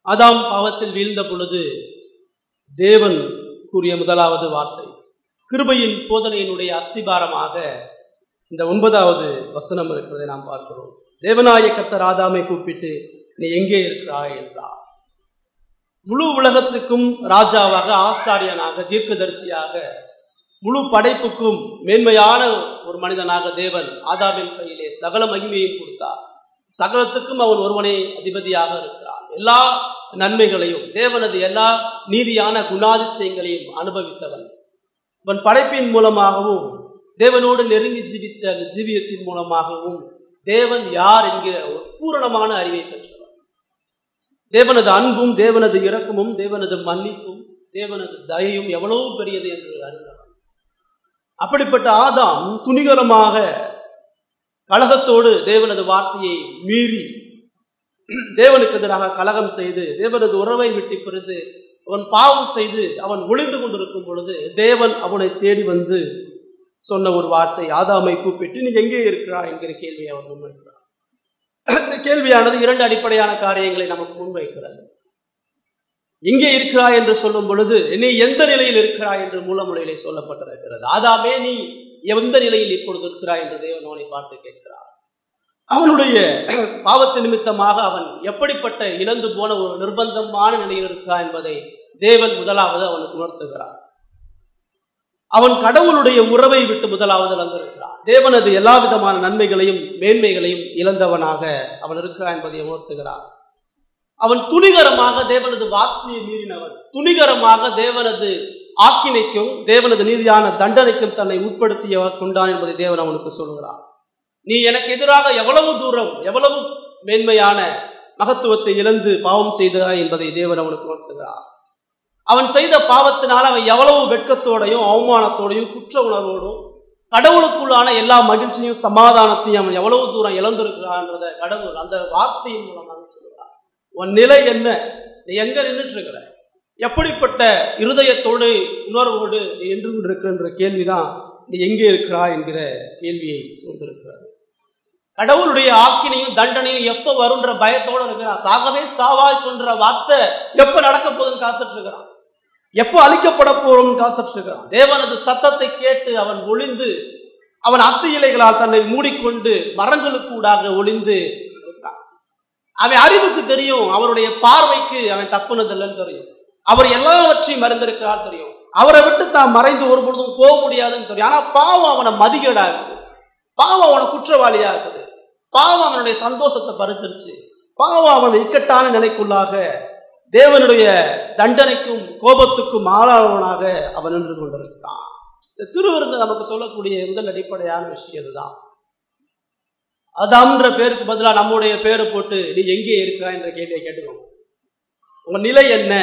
ஆதாம் பாவத்தில் வீழ்ந்த பொழுது தேவன் கூறிய முதலாவது வார்த்தை கிருபையின் போதனையினுடைய அஸ்திபாரமாக இந்த ஒன்பதாவது வசனம் இருக்கிறதை நாம் பார்க்கிறோம் தேவநாய கர்த்தர் ஆதாமை கூப்பிட்டு நீ எங்கே இருக்கிறாய் என்றார் முழு உலகத்துக்கும் ராஜாவாக ஆசாரியனாக தீர்க்கதரிசியாக முழு படைப்புக்கும் மேன்மையான ஒரு மனிதனாக தேவன் ஆதாமின் கையிலே சகல மகிமையும் கொடுத்தார் சகலத்துக்கும் அவன் ஒருவனே அதிபதியாக இருக்கிறான் எல்லா நன்மைகளையும் தேவனது எல்லா நீதியான குணாதிசயங்களையும் அனுபவித்தவன் அவன் படைப்பின் மூலமாகவும் தேவனோடு நெருங்கி ஜீவித்த அந்த ஜீவியத்தின் மூலமாகவும் தேவன் யார் என்கிற ஒரு பூரணமான அறிவை பெற்றவர் தேவனது அன்பும் தேவனது இரக்கமும் தேவனது மன்னிப்பும் தேவனது தயையும் எவ்வளவு பெரியது என்று அறிந்தவன் அப்படிப்பட்ட ஆதாம் துணிகரமாக கலகத்தோடு தேவனது வார்த்தையை மீறி தேவனுக்கு எதிராக கலகம் செய்து தேவனது உறவை விட்டு பிரிந்து அவன் பாவம் செய்து அவன் ஒளிந்து கொண்டிருக்கும் பொழுது தேவன் அவனை தேடி வந்து சொன்ன ஒரு வார்த்தை ஆதாமை கூப்பிட்டு நீ எங்கே இருக்கிறாய் என்கிற கேள்வியை அவன் முன்வைக்கிறார் இந்த கேள்வியானது இரண்டு அடிப்படையான காரியங்களை நமக்கு முன்வைக்கிறது எங்கே இருக்கிறாய் என்று சொல்லும் பொழுது நீ எந்த நிலையில் இருக்கிறாய் என்று மூலமொழியிலே சொல்லப்பட்டிருக்கிறது ஆதாமே நீ எந்த நிலையில் இப்பொழுது இருக்கிறாய் என்று தேவன் அவனை பார்த்து கேட்கிறார் அவனுடைய பாவத்து நிமித்தமாக அவன் எப்படிப்பட்ட இழந்து போன ஒரு நிர்பந்தமான நிலையில் இருக்கிறான் என்பதை தேவன் முதலாவது அவனுக்கு உணர்த்துகிறார் அவன் கடவுளுடைய உறவை விட்டு முதலாவது வந்திருக்கிறான் தேவனது எல்லா விதமான நன்மைகளையும் மேன்மைகளையும் இழந்தவனாக அவன் இருக்கிறான் என்பதை உணர்த்துகிறான் அவன் துணிகரமாக தேவனது வார்த்தையை மீறினவன் துணிகரமாக தேவனது ஆக்கினைக்கும் தேவனது நீதியான தண்டனைக்கும் தன்னை உட்படுத்திய கொண்டான் என்பதை தேவன் அவனுக்கு சொல்கிறார் நீ எனக்கு எதிராக எவ்வளவு தூரம் எவ்வளவு மேன்மையான மகத்துவத்தை இழந்து பாவம் செய்தாய் என்பதை தேவன் அவனுக்கு உணர்த்துகிறார் அவன் செய்த பாவத்தினால் அவன் எவ்வளவு வெட்கத்தோடையும் அவமானத்தோடையும் குற்ற உணர்வோடும் கடவுளுக்குள்ளான எல்லா மகிழ்ச்சியும் சமாதானத்தையும் அவன் எவ்வளவு தூரம் இழந்திருக்கிறான்றத கடவுள் அந்த வார்த்தையின் மூலமாக சொல்கிறார் உன் நிலை என்ன நீ எங்க நின்றுட்டு இருக்கிற எப்படிப்பட்ட இருதயத்தோடு உணர்வோடு நீ என்று கொண்டிருக்கின்ற கேள்விதான் நீ எங்கே இருக்கிறாய் என்கிற கேள்வியை சூழ்ந்திருக்கிறார் கடவுளுடைய ஆக்கினையும் தண்டனையும் எப்ப வரும்ன்ற பயத்தோட இருக்கிறான் சாகவே சாவாய் சொல்ற வார்த்தை எப்ப நடக்க போகுதுன்னு காத்துட்டு இருக்கிறான் எப்போ அழிக்கப்பட போறோம்னு காத்துட்டு இருக்கிறான் தேவனது சத்தத்தை கேட்டு அவன் ஒளிந்து அவன் அத்து இலைகளால் தன்னை மூடிக்கொண்டு மரங்களுக்கூடாக ஒளிந்து இருக்கிறான் அவன் அறிவுக்கு தெரியும் அவருடைய பார்வைக்கு அவன் தப்புனதில்லைன்னு தெரியும் அவர் எல்லாவற்றையும் மறந்திருக்கிறார் தெரியும் அவரை விட்டு தான் மறைந்து ஒரு பொழுதும் போக முடியாதுன்னு தெரியும் ஆனா பாவம் அவனை மதிகேடா இருக்குது பாவம் அவனை குற்றவாளியா இருக்குது பாவம் அவனுடைய சந்தோஷத்தை பறிச்சிருச்சு பாவம் அவன் இக்கட்டான நிலைக்குள்ளாக தேவனுடைய தண்டனைக்கும் கோபத்துக்கும் ஆளானவனாக அவன் நின்று கொண்டிருக்கிறான் இந்த திருவிருந்து நமக்கு சொல்லக்கூடிய முதல் அடிப்படையான விஷயம் இதுதான் அதாம்ன்ற பேருக்கு பதிலாக நம்முடைய பேரை போட்டு நீ எங்கே இருக்கிறாய் என்ற கேள்வியை கேட்டுக்கோங்க உங்க நிலை என்ன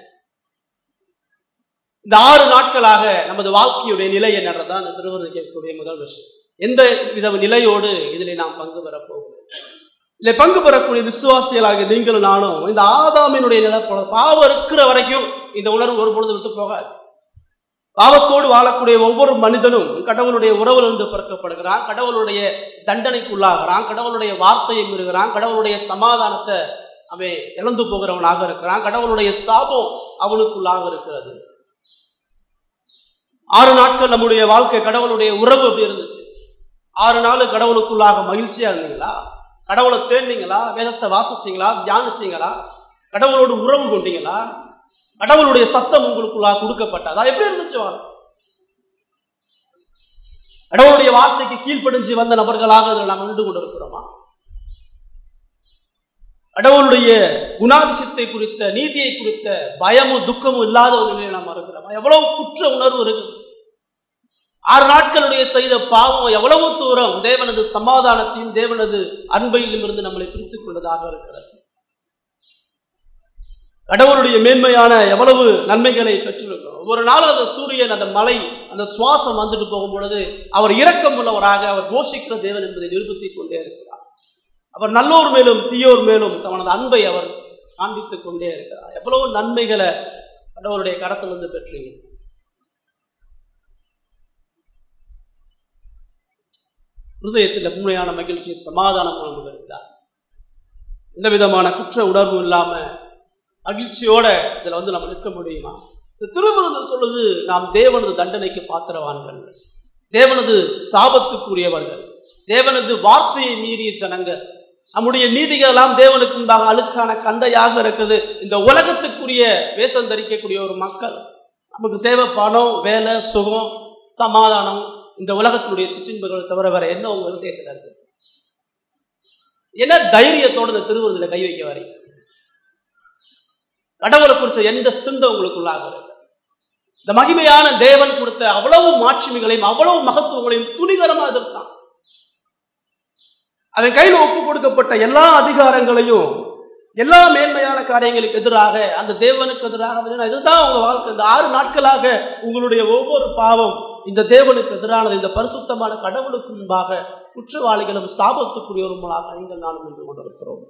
இந்த ஆறு நாட்களாக நமது வாழ்க்கையுடைய நிலை என்னன்றதான் இந்த திருவிருந்து கேட்கக்கூடிய முதல் விஷயம் எந்த வித நிலையோடு இதில் நாம் பங்கு பெறப் போகிறோம் இல்லை பங்கு பெறக்கூடிய விசுவாசிகளாக நீங்களும் நானும் இந்த ஆதாமினுடைய நிலை போல பாவம் இருக்கிற வரைக்கும் இந்த உணர்வு ஒரு பொழுது விட்டு போகாது பாவத்தோடு வாழக்கூடிய ஒவ்வொரு மனிதனும் கடவுளுடைய உறவிலிருந்து பிறக்கப்படுகிறான் கடவுளுடைய தண்டனைக்குள்ளாகிறான் கடவுளுடைய வார்த்தையை மீறுகிறான் கடவுளுடைய சமாதானத்தை அவன் இழந்து போகிறவனாக இருக்கிறான் கடவுளுடைய சாபம் அவனுக்குள்ளாக இருக்கிறது ஆறு நாட்கள் நம்முடைய வாழ்க்கை கடவுளுடைய உறவு எப்படி இருந்துச்சு ஆறு நாள் கடவுளுக்குள்ளாக மகிழ்ச்சியா இருந்தீங்களா கடவுளை தேடினீங்களா வேதத்தை வாசிச்சீங்களா தியானிச்சீங்களா கடவுளோடு உறவு கொண்டீங்களா கடவுளுடைய சத்தம் உங்களுக்குள்ளாக கொடுக்கப்பட்டதா எப்படி இருந்துச்சு வாழ்க்கை கடவுளுடைய வார்த்தைக்கு கீழ்ப்படிஞ்சு வந்த நபர்களாக அதில் நாம் நின்று கொண்டிருக்கிறோமா கடவுளுடைய குணாதிசயத்தை குறித்த நீதியை குறித்த பயமும் துக்கமும் இல்லாத ஒரு நிலையை நாம் இருக்கிறோமா எவ்வளவு குற்ற உணர்வு இருக்குது ஆறு நாட்களுடைய செய்த பாவம் எவ்வளவு தூரம் தேவனது சமாதானத்தையும் தேவனது அன்பையிலும் இருந்து நம்மளை பிரித்துக் கொண்டதாக இருக்கிறது கடவுளுடைய மேன்மையான எவ்வளவு நன்மைகளை பெற்றிருக்கிறோம் ஒவ்வொரு நாளும் அந்த சூரியன் அந்த மலை அந்த சுவாசம் வந்துட்டு போகும் பொழுது அவர் இரக்கம் உள்ளவராக அவர் போஷிக்கிற தேவன் என்பதை நிரூபித்துக் கொண்டே இருக்கிறார் அவர் நல்லோர் மேலும் தீயோர் மேலும் தனது அன்பை அவர் காண்பித்துக் கொண்டே இருக்கிறார் எவ்வளவு நன்மைகளை கடவுளுடைய கரத்திலிருந்து பெற்றீங்க ஹிருதயத்தில் உண்மையான மகிழ்ச்சி சமாதானம் கொண்டு வருகிறார் எந்த விதமான குற்ற உணர்வு இல்லாம மகிழ்ச்சியோட இதில் வந்து நம்ம நிற்க முடியுமா இந்த திருவிருந்து சொல்லுது நாம் தேவனது தண்டனைக்கு பாத்திரவான்கள் தேவனது சாபத்துக்குரியவர்கள் தேவனது வார்த்தையை மீறிய ஜனங்கள் நம்முடைய நீதிகள் எல்லாம் தேவனுக்கு முன்பாக அழுக்கான கந்தையாக இருக்குது இந்த உலகத்துக்குரிய வேஷம் தரிக்கக்கூடிய ஒரு மக்கள் நமக்கு தேவை பணம் வேலை சுகம் சமாதானம் இந்த உலகத்தினுடைய சிற்றின்பங்களை தவிர வேற என்ன உங்களுக்கு தேர்தல் என்ன தைரியத்தோடு இந்த திருவிருந்தில கை வைக்க வரை கடவுளை குறிச்ச எந்த சிந்தை உங்களுக்குள்ளாக இருக்கு இந்த மகிமையான தேவன் கொடுத்த அவ்வளவு மாட்சிமைகளையும் அவ்வளவு மகத்துவங்களையும் துணிகரமா எதிர்த்தான் அவன் கையில் ஒப்பு கொடுக்கப்பட்ட எல்லா அதிகாரங்களையும் எல்லா மேன்மையான காரியங்களுக்கு எதிராக அந்த தேவனுக்கு எதிராக இதுதான் உங்க வாழ்க்கை இந்த ஆறு நாட்களாக உங்களுடைய ஒவ்வொரு பாவம் இந்த தேவனுக்கு எதிரானது இந்த பரிசுத்தமான கடவுளுக்கு முன்பாக குற்றவாளிகளும் சாபத்துக்குரியவருமாக நீங்கள் நானும் நின்று கொண்டிருக்கிறோம்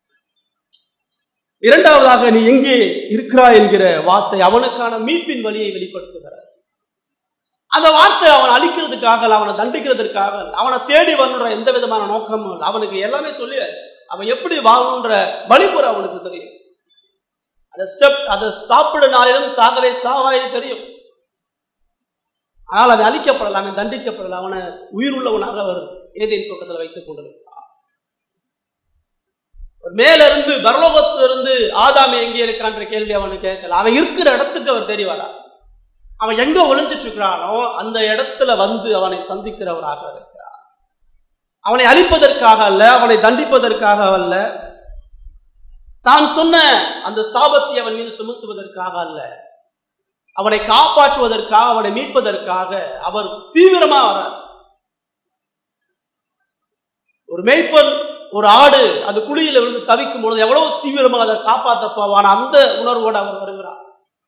இரண்டாவதாக நீ எங்கே இருக்கிறாய் என்கிற வார்த்தை அவனுக்கான மீட்பின் வழியை வெளிப்படுத்துகிறார் அந்த வார்த்தை அவன் அழிக்கிறதுக்காக அவனை தண்டிக்கிறதுக்காக அவனை தேடி வரணுன்ற எந்த விதமான நோக்கமும் இல்லை அவனுக்கு எல்லாமே சொல்லியாச்சு அவன் எப்படி வாழணுன்ற வழிமுறை அவனுக்கு தெரியும் அதை செப் அதை சாப்பிட நாளிலும் சாகவே சாவாய் தெரியும் ஆனால் அவன் அழிக்கப்படல அவன் தண்டிக்கப்படல அவனை உயிர் உள்ளவனாக அவர் ஏதேன் தோட்டத்தில் வைத்துக் கொண்டிருக்கிறான் மேல இருந்து பரலோகத்திலிருந்து ஆதாமி எங்கே இருக்கான்ற கேள்வி அவனுக்கு கேட்கல அவன் இருக்கிற இடத்துக்கு அவர் தேடி வரா அவன் எங்க ஒளிஞ்சிட்டு இருக்கிறானோ அந்த இடத்துல வந்து அவனை சந்திக்கிறவராக இருக்கிறார் அவனை அழிப்பதற்காக அல்ல அவனை தண்டிப்பதற்காக அல்ல தான் சொன்ன அந்த சாபத்தை அவன் மீது சுமத்துவதற்காக அல்ல அவனை காப்பாற்றுவதற்காக அவனை மீட்பதற்காக அவர் தீவிரமா வரார் ஒரு மெய்ப்பன் ஒரு ஆடு அது குழியில விழுந்து தவிக்கும் பொழுது எவ்வளவு தீவிரமாக அதை காப்பாற்ற போவான் அந்த உணர்வோடு அவர் வருகிறார்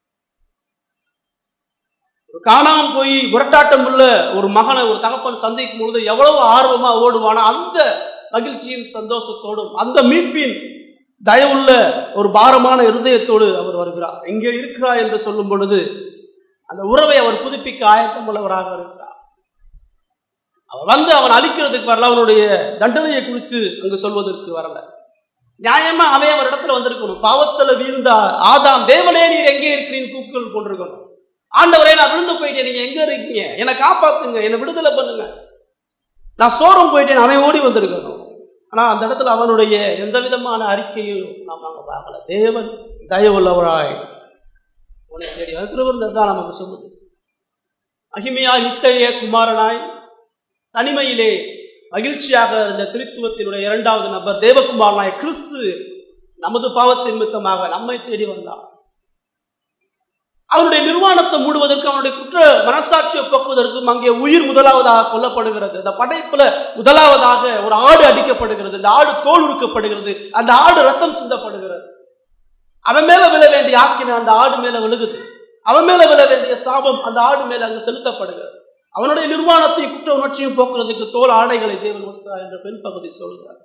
ஒரு காணாம போய் உரட்டாட்டம் உள்ள ஒரு மகனை ஒரு தகப்பன் சந்திக்கும் பொழுது எவ்வளவு ஆர்வமா ஓடுவானோ அந்த மகிழ்ச்சியும் சந்தோஷத்தோடும் அந்த மீட்பின் தயவுள்ள ஒரு பாரமான இருதயத்தோடு அவர் வருகிறார் எங்கே இருக்கிறார் என்று சொல்லும் பொழுது அந்த உறவை அவர் புதுப்பிக்க ஆயத்தம் உள்ளவராக இருக்கிறார் அவர் வந்து அவன் அழிக்கிறதுக்கு வரல அவனுடைய தண்டனையை குறித்து அங்கு சொல்வதற்கு வரல நியாயமா அவன் அவர் இடத்துல வந்திருக்கணும் பாவத்துல வீழ்ந்த ஆதாம் தேவனே நீர் எங்கே இருக்கிறீன்னு கூக்குள் கொண்டிருக்கணும் ஆண்டவரே நான் விழுந்து போயிட்டேன் நீங்க எங்க இருக்கீங்க என்னை காப்பாத்துங்க என்னை விடுதலை பண்ணுங்க நான் சோரம் போயிட்டேன் அவன் ஓடி வந்திருக்கணும் ஆனா அந்த இடத்துல அவனுடைய எந்த விதமான அறிக்கையும் நாம் அங்க பார்க்கல தேவன் தயவுள்ளவராய் உன்னை தேடி அது திருவிருந்தர் தான் நமக்கு சொல்லுது மகிமையாய் நித்தய குமாரனாய் தனிமையிலே மகிழ்ச்சியாக இருந்த திருத்துவத்தினுடைய இரண்டாவது நபர் தேவகுமாரனாய் கிறிஸ்து நமது பாவத்தின் நிமித்தமாக நம்மை தேடி வந்தார் அவனுடைய நிர்வாணத்தை மூடுவதற்கு அவனுடைய குற்ற மனசாட்சியை போக்குவதற்கும் அங்கே உயிர் முதலாவதாக கொல்லப்படுகிறது அந்த படைப்புல முதலாவதாக ஒரு ஆடு அடிக்கப்படுகிறது அந்த ஆடு தோல் உருக்கப்படுகிறது அந்த ஆடு ரத்தம் சிந்தப்படுகிறது அவன் மேல விழ வேண்டிய ஆக்கின அந்த ஆடு மேல விழுகுது அவன் மேல விழ வேண்டிய சாபம் அந்த ஆடு மேல அங்கு செலுத்தப்படுகிறது அவனுடைய நிர்வாணத்தை குற்ற உணர்ச்சியும் போக்குறதுக்கு தோல் ஆடைகளை தேவன் கொடுத்தார் என்ற பெண் பகுதி சொல்கிறார்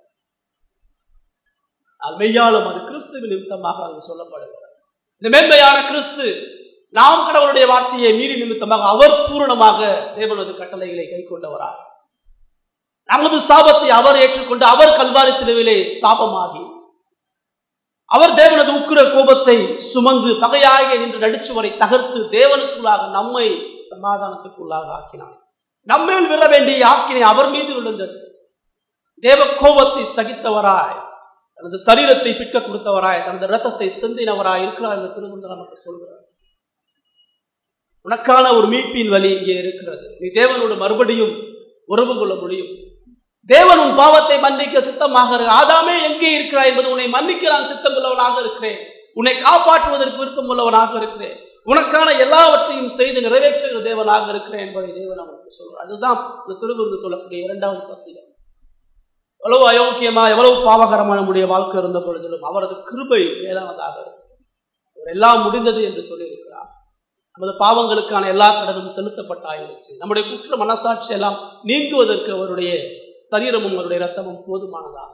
மெய்யாலும் அது கிறிஸ்துவின் நிமித்தமாக அங்கு சொல்லப்படுகிறது இந்த மேன்மையான கிறிஸ்து நாம் கடவுளுடைய வார்த்தையை மீறி நிமித்தமாக அவர் பூரணமாக தேவனது கட்டளைகளை கை கொண்டவராக நமது சாபத்தை அவர் ஏற்றுக்கொண்டு அவர் கல்வாரி சிலுவிலே சாபமாகி அவர் தேவனது உக்கிர கோபத்தை சுமந்து பகையாக நின்று நடிச்சுவரை தகர்த்து தேவனுக்குள்ளாக நம்மை சமாதானத்துக்குள்ளாக ஆக்கினார் நம்மேல் விழ வேண்டிய ஆக்கினை அவர் மீது விழுந்தது தேவ கோபத்தை சகித்தவராய் தனது சரீரத்தை பிற்க கொடுத்தவராய் தனது ரத்தத்தை சிந்தினவராய் இருக்கிறார் என்று திருமணம் நமக்கு சொல்கிறார் உனக்கான ஒரு மீட்பின் வழி இங்கே இருக்கிறது நீ தேவனோடு மறுபடியும் உறவு கொள்ள முடியும் தேவன் உன் பாவத்தை மன்னிக்க சித்தமாக ஆதாமே எங்கே இருக்கிறாய் என்பது உன்னை மன்னிக்க நான் சித்தம் உள்ளவனாக இருக்கிறேன் உன்னை காப்பாற்றுவதற்கு விருப்பம் உள்ளவனாக இருக்கிறேன் உனக்கான எல்லாவற்றையும் செய்து நிறைவேற்றுகிற தேவனாக இருக்கிறேன் என்பதை தேவன் அவனுக்கு சொல்றார் அதுதான் இந்த திருவிருந்து சொல்லக்கூடிய இரண்டாவது சத்தியம் எவ்வளவு அயோக்கியமா எவ்வளவு பாவகரமான நம்முடைய வாழ்க்கை இருந்த பொழுதிலும் அவரது கிருபை மேலானதாக இருக்கும் எல்லாம் முடிந்தது என்று சொல்லியிருக்கிறார் நமது பாவங்களுக்கான எல்லா கடனும் செலுத்தப்பட்டாயிருச்சு நம்முடைய குற்ற மனசாட்சி எல்லாம் நீங்குவதற்கு அவருடைய சரீரமும் அவருடைய ரத்தமும் போதுமானதாக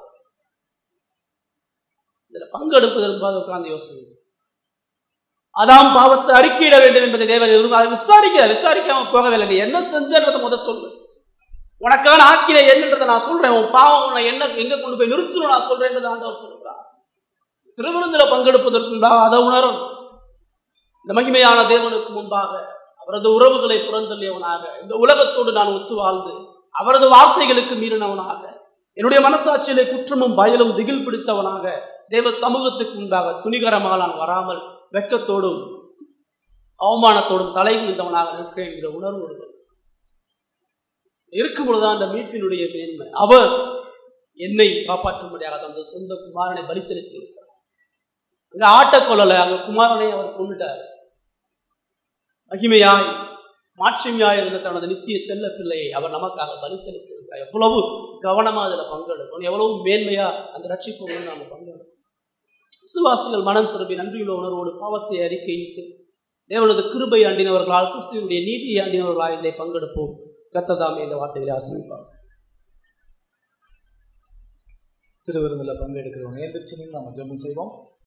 இதுல பங்கெடுப்பது என்பது உட்கார்ந்து யோசனை அதாம் பாவத்தை அறிக்கையிட வேண்டும் என்பதை தேவன் எதிரும் அதை விசாரிக்க விசாரிக்காம போகவில்லை நீ என்ன செஞ்சன்றதை முத சொல்லு உனக்கான ஆக்கினை என்னன்றதை நான் சொல்றேன் உன் பாவம் உன்னை என்ன எங்க கொண்டு போய் நிறுத்தணும் நான் சொல்றேன் ஆண்டவர் சொல்கிறார் திருவிருந்தில் பங்கெடுப்பதற்குண்டாக அதை உணரும் இந்த மகிமையான தேவனுக்கு முன்பாக அவரது உறவுகளை புறந்தள்ளியவனாக இந்த உலகத்தோடு நான் ஒத்து வாழ்ந்து அவரது வார்த்தைகளுக்கு மீறினவனாக என்னுடைய மனசாட்சியிலே குற்றமும் பயலும் திகில் பிடித்தவனாக தேவ சமூகத்துக்கு முன்பாக துணிகரமாக நான் வராமல் வெட்கத்தோடும் அவமானத்தோடும் தலை குனிந்தவனாக இருக்கிறேன் என்கிற உணர்வு வருகிறது. இருக்கும் பொழுதுதான் அந்த மீட்பினுடைய மேன்மை அவர் என்னை காப்பாற்றும்படியாக தந்த சொந்த குமாரனை பலி செலுத்தி இருக்கிறார் அங்க ஆட்ட கொல்லலை அங்க குமாரனை அவர் கொண்டுட்டார் மகிமையாய் மாட்சிமையாய் இருந்த தனது நித்திய செல்ல பிள்ளையை அவர் நமக்காக பலி செலுத்தியிருக்கிறார் எவ்வளவு கவனமா அதுல பங்கெடுக்கணும் எவ்வளவு மேன்மையா அந்த ரட்சிப்பு நாம பங்கெடுக்கணும் விசுவாசிகள் மனம் திரும்பி நன்றியுள்ள உணர்வோடு பாவத்தை அறிக்கையிட்டு தேவனது கிருபை ஆண்டினவர்களால் கிறிஸ்துவனுடைய நீதியை ஆண்டினவர்களால் இதை பங்கெடுப்போம் கத்ததாமே இந்த வார்த்தைகளை ஆசிரிப்பார் திருவிருந்தில் பங்கெடுக்கிறவங்க எந்திரிச்சு நின்று நம்ம ஜெபம் செய்வோம்